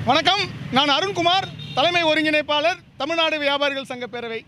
வணக்கம் நான் அருண்குமார் தலைமை ஒருங்கிணைப்பாளர் தமிழ்நாடு வியாபாரிகள் சங்க பேரவை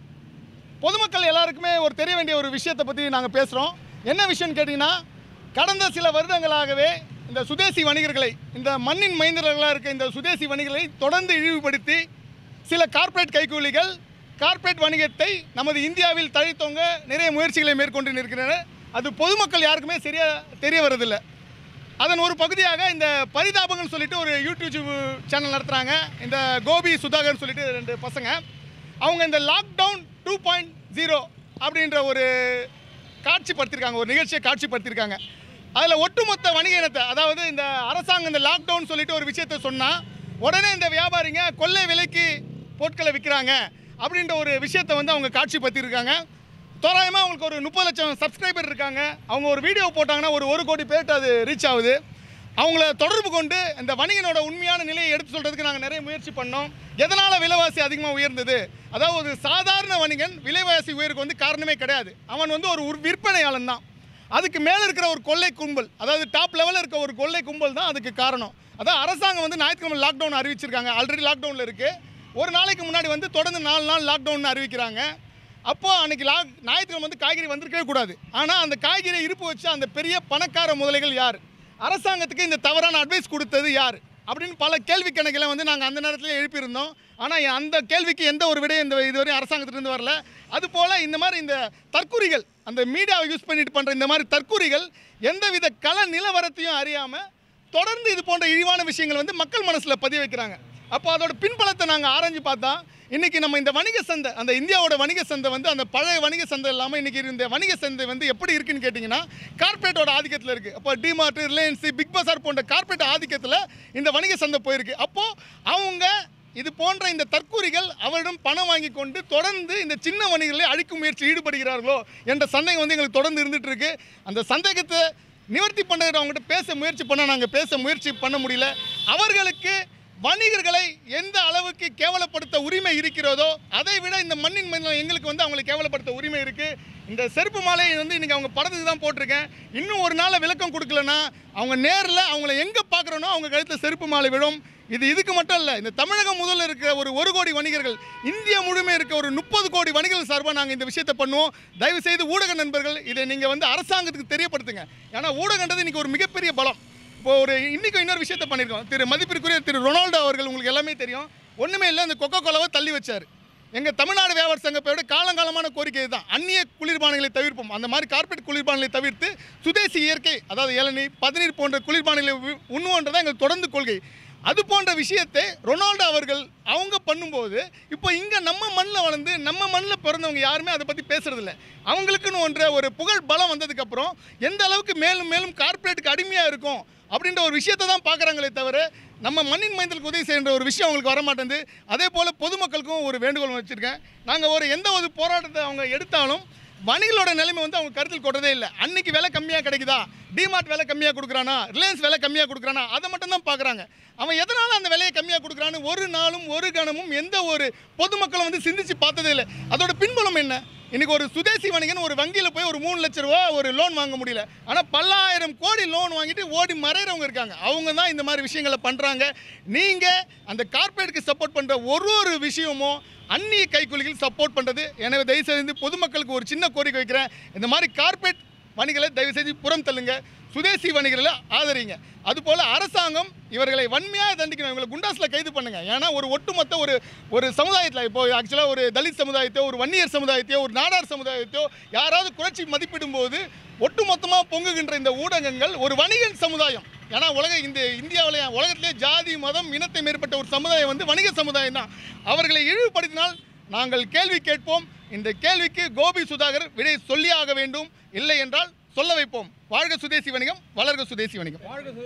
பொதுமக்கள் எல்லாருக்குமே ஒரு தெரிய வேண்டிய ஒரு விஷயத்தை பற்றி நாங்கள் பேசுகிறோம் என்ன விஷயம்னு கேட்டிங்கன்னா கடந்த சில வருடங்களாகவே இந்த சுதேசி வணிகர்களை இந்த மண்ணின் மைந்தர்களாக இருக்க இந்த சுதேசி வணிகர்களை தொடர்ந்து இழிவுபடுத்தி சில கார்ப்பரேட் கைக்கூலிகள் கார்ப்பரேட் வணிகத்தை நமது இந்தியாவில் தழைத்தோங்க நிறைய முயற்சிகளை மேற்கொண்டு நிற்கின்றனர் அது பொதுமக்கள் யாருக்குமே சரியாக தெரிய வரதில்லை அதன் ஒரு பகுதியாக இந்த பரிதாபங்கள்னு சொல்லிட்டு ஒரு யூடியூப் சேனல் நடத்துகிறாங்க இந்த கோபி சுதாகர்னு சொல்லிட்டு ரெண்டு பசங்க அவங்க இந்த லாக்டவுன் டூ பாயிண்ட் ஜீரோ அப்படின்ற ஒரு காட்சிப்படுத்தியிருக்காங்க ஒரு நிகழ்ச்சியை காட்சிப்படுத்தியிருக்காங்க அதில் ஒட்டுமொத்த வணிக இனத்தை அதாவது இந்த அரசாங்கம் இந்த லாக்டவுன் சொல்லிட்டு ஒரு விஷயத்தை சொன்னால் உடனே இந்த வியாபாரிங்க கொள்ளை விலைக்கு பொருட்களை விற்கிறாங்க அப்படின்ற ஒரு விஷயத்தை வந்து அவங்க காட்சிப்படுத்தியிருக்காங்க தோராயமாக அவங்களுக்கு ஒரு முப்பது லட்சம் சப்ஸ்கிரைபர் இருக்காங்க அவங்க ஒரு வீடியோ போட்டாங்கன்னா ஒரு ஒரு கோடி பேர்ட்டு அது ரீச் ஆகுது அவங்கள தொடர்பு கொண்டு இந்த வணிகனோட உண்மையான நிலையை எடுத்து சொல்கிறதுக்கு நாங்கள் நிறைய முயற்சி பண்ணோம் எதனால் விலைவாசி அதிகமாக உயர்ந்தது அதாவது ஒரு சாதாரண வணிகன் விலைவாசி உயருக்கு வந்து காரணமே கிடையாது அவன் வந்து ஒரு உர்- விற்பனையாளன் தான் அதுக்கு மேலே இருக்கிற ஒரு கொள்ளை கும்பல் அதாவது டாப் லெவலில் இருக்க ஒரு கொள்ளை கும்பல் தான் அதுக்கு காரணம் அதான் அரசாங்கம் வந்து ஞாயிற்றுக்கிழமை லாக்டவுன் அறிவிச்சிருக்காங்க ஆல்ரெடி லாக்டவுனில் இருக்குது ஒரு நாளைக்கு முன்னாடி வந்து தொடர்ந்து நாலு நாள் லாக்டவுன் அறிவிக்கிறாங்க அப்போ அன்னைக்கு லா ஞாயிற்றுக்கிழமை வந்து காய்கறி வந்திருக்கவே கூடாது ஆனால் அந்த காய்கறி இருப்பு வச்ச அந்த பெரிய பணக்கார முதலைகள் யார் அரசாங்கத்துக்கு இந்த தவறான அட்வைஸ் கொடுத்தது யார் அப்படின்னு பல கேள்வி கணக்கில் வந்து நாங்கள் அந்த நேரத்தில் எழுப்பியிருந்தோம் ஆனால் அந்த கேள்விக்கு எந்த ஒரு விடையும் இந்த இதுவரை அரசாங்கத்திலிருந்து வரல அதுபோல் இந்த மாதிரி இந்த தற்குறிகள் அந்த மீடியாவை யூஸ் பண்ணிட்டு பண்ணுற இந்த மாதிரி தற்குறிகள் எந்தவித கள நிலவரத்தையும் அறியாமல் தொடர்ந்து இது போன்ற இழிவான விஷயங்கள் வந்து மக்கள் மனசில் பதிய வைக்கிறாங்க அப்போ அதோட பின்பலத்தை நாங்கள் ஆராய்ஞ்சு பார்த்தா இன்றைக்கி நம்ம இந்த வணிக சந்தை அந்த இந்தியாவோட வணிக சந்தை வந்து அந்த பழைய வணிக சந்தை இல்லாமல் இன்றைக்கி இந்த வணிக சந்தை வந்து எப்படி இருக்குன்னு கேட்டிங்கன்னா கார்ப்பரேட்டோட ஆதிக்கத்தில் இருக்குது அப்போ டிமார்ட் ரிலையன்ஸ் பிக் பஸார் போன்ற கார்ப்பரேட் ஆதிக்கத்தில் இந்த வணிக சந்தை போயிருக்கு அப்போது அவங்க இது போன்ற இந்த தற்கூரிகள் அவரிடம் பணம் வாங்கி கொண்டு தொடர்ந்து இந்த சின்ன வணிகர்களை அழிக்கும் முயற்சி ஈடுபடுகிறார்களோ என்ற சந்தேகம் வந்து எங்களுக்கு தொடர்ந்து இருந்துட்டு இருக்கு அந்த சந்தேகத்தை நிவர்த்தி பண்ண அவங்ககிட்ட பேச முயற்சி பண்ண நாங்கள் பேச முயற்சி பண்ண முடியல அவர்களுக்கு வணிகர்களை எந்த அளவுக்கு கேவலப்படுத்த உரிமை இருக்கிறதோ அதை விட இந்த மண்ணின் மண்ணில் எங்களுக்கு வந்து அவங்களை கேவலப்படுத்த உரிமை இருக்குது இந்த செருப்பு மாலையை வந்து இன்றைக்கி அவங்க படத்துக்கு தான் போட்டிருக்கேன் இன்னும் ஒரு நாளில் விளக்கம் கொடுக்கலனா அவங்க நேரில் அவங்கள எங்கே பார்க்குறோனோ அவங்க கழுத்தில் செருப்பு மாலை விடும் இது இதுக்கு மட்டும் இல்லை இந்த தமிழகம் முதல்ல இருக்கிற ஒரு ஒரு கோடி வணிகர்கள் இந்தியா முழுமை இருக்க ஒரு முப்பது கோடி வணிகர்கள் சார்பாக நாங்கள் இந்த விஷயத்தை பண்ணுவோம் தயவு செய்து ஊடக நண்பர்கள் இதை நீங்கள் வந்து அரசாங்கத்துக்கு தெரியப்படுத்துங்க ஏன்னா ஊடகன்றது இன்றைக்கி ஒரு மிகப்பெரிய பலம் இப்போ ஒரு இன்னைக்கு இன்னொரு விஷயத்தை பண்ணியிருக்கோம் திரு மதிப்பிற்குரிய திரு ரொனால்டோ அவர்கள் உங்களுக்கு எல்லாமே தெரியும் ஒன்றுமே இல்லை அந்த கொக்கோ கோலாவை தள்ளி வச்சார் எங்கள் தமிழ்நாடு வியாபார சங்கப்பையோட காலங்காலமான கோரிக்கை தான் அந்நிய குளிர்பானங்களை தவிர்ப்போம் அந்த மாதிரி கார்ப்பரேட் குளிர்பானங்களை தவிர்த்து சுதேசி இயற்கை அதாவது இளநீ பதநீர் போன்ற குளிர்பானங்களை உ- உண்ணுவோன்றதான் எங்கள் தொடர்ந்து கொள்கை அது போன்ற விஷயத்தை ரொனால்டோ அவர்கள் அவங்க பண்ணும்போது இப்போ இங்கே நம்ம மண்ணில் வளர்ந்து நம்ம மண்ணில் பிறந்தவங்க யாருமே அதை பற்றி பேசுறதில்ல அவங்களுக்குன்னு ஒன்ற ஒரு புகழ் பலம் வந்ததுக்கப்புறம் எந்த அளவுக்கு மேலும் மேலும் கார்ப்பரேட்டுக்கு அடிமையாக இருக்கும் அப்படின்ற ஒரு விஷயத்தை தான் பார்க்குறாங்களே தவிர நம்ம மண்ணின் மைந்தலுக்கு உதவி செய்கின்ற ஒரு விஷயம் அவங்களுக்கு வர மாட்டேங்குது அதே போல் பொதுமக்களுக்கும் ஒரு வேண்டுகோள் வச்சுருக்கேன் நாங்கள் ஒரு எந்த ஒரு போராட்டத்தை அவங்க எடுத்தாலும் வணிகளோட நிலைமை வந்து அவங்க கருத்தில் கொண்டதே இல்லை அன்னைக்கு விலை கம்மியாக கிடைக்குதா டிமார்ட் விலை கம்மியாக கொடுக்குறானா ரிலையன்ஸ் விலை கம்மியாக கொடுக்குறானா அதை மட்டும் தான் பார்க்குறாங்க அவன் எதனால் அந்த விலையை கம்மியாக கொடுக்குறான்னு ஒரு நாளும் ஒரு கணமும் எந்த ஒரு பொதுமக்களும் வந்து சிந்திச்சு பார்த்ததே இல்லை அதோட பின்புலம் என்ன இன்னைக்கு ஒரு சுதேசி வணிகன் ஒரு வங்கியில் போய் ஒரு மூணு லட்ச ரூபா ஒரு லோன் வாங்க முடியல ஆனால் பல்லாயிரம் கோடி லோன் வாங்கிட்டு ஓடி மறைகிறவங்க இருக்காங்க அவங்க தான் இந்த மாதிரி விஷயங்களை பண்ணுறாங்க நீங்கள் அந்த கார்ப்பரேட்டுக்கு சப்போர்ட் பண்ணுற ஒரு ஒரு விஷயமும் அந்நிய கைக்கூலிகள் சப்போர்ட் பண்ணுறது எனவே தயவு செய்து பொதுமக்களுக்கு ஒரு சின்ன கோரிக்கை வைக்கிறேன் இந்த மாதிரி கார்ப்பரேட் வணிகளை தயவு செய்து புறம் தள்ளுங்க சுதேசி வணிகர்களை ஆதரிங்க அதுபோல் அரசாங்கம் இவர்களை வன்மையாக தண்டிக்கணும் இவங்களை குண்டாஸில் கைது பண்ணுங்க ஏன்னா ஒரு ஒட்டுமொத்த ஒரு ஒரு சமுதாயத்தில் இப்போ ஆக்சுவலாக ஒரு தலித் சமுதாயத்தையோ ஒரு வன்னியர் சமுதாயத்தையோ ஒரு நாடார் சமுதாயத்தையோ யாராவது குறைச்சி மதிப்பிடும்போது ஒட்டுமொத்தமாக பொங்குகின்ற இந்த ஊடகங்கள் ஒரு வணிகன் சமுதாயம் ஏன்னா உலக இந்த இந்தியாவில் உலகத்திலே ஜாதி மதம் இனத்தை மேற்பட்ட ஒரு சமுதாயம் வந்து வணிக சமுதாயம் தான் அவர்களை இழிவுபடுத்தினால் நாங்கள் கேள்வி கேட்போம் இந்த கேள்விக்கு கோபி சுதாகர் விடை சொல்லியாக வேண்டும் இல்லை என்றால் சொல்ல வைப்போம் வாழ்க சுதேசி வணிகம் வளர்க சுதேசி வணிகம்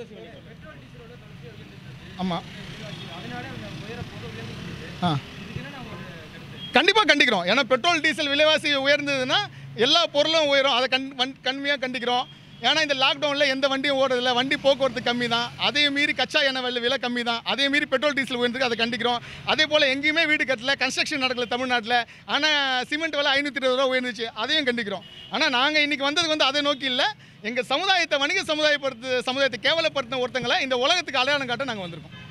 ஆமாம் ஆ கண்டிப்பாக கண்டிக்கிறோம் ஏன்னா பெட்ரோல் டீசல் விலைவாசி உயர்ந்ததுன்னா எல்லா பொருளும் உயரும் அதை கண் வன் கண்மையாக கண்டிக்கிறோம் ஏன்னா இந்த லாக்டவுனில் எந்த வண்டியும் ஓடுறதில்ல வண்டி போக்குவரத்து கம்மி தான் அதையும் மீறி கச்சா எண்ணெய் விலை விலை கம்மி தான் அதே மீறி பெட்ரோல் டீசல் உயர்ந்துருக்கு அதை கண்டிக்கிறோம் அதே போல் எங்கேயுமே வீடு கட்டல கன்ஸ்ட்ரக்ஷன் நடக்கல தமிழ்நாட்டில் ஆனால் சிமெண்ட் விலை ஐநூற்றி இருபது ரூபா உயர்ந்துச்சு அதையும் கண்டிக்கிறோம் ஆனால் நாங்கள் இன்றைக்கி வந்தது வந்து அதை நோக்கி இல்லை எங்கள் சமுதாயத்தை வணிக சமுதாயப்படுத்து சமுதாயத்தை கேவலப்படுத்தின ஒருத்தங்களை இந்த உலகத்துக்கு அடையாளம் காட்ட நாங்கள் வந்திருக்கோம்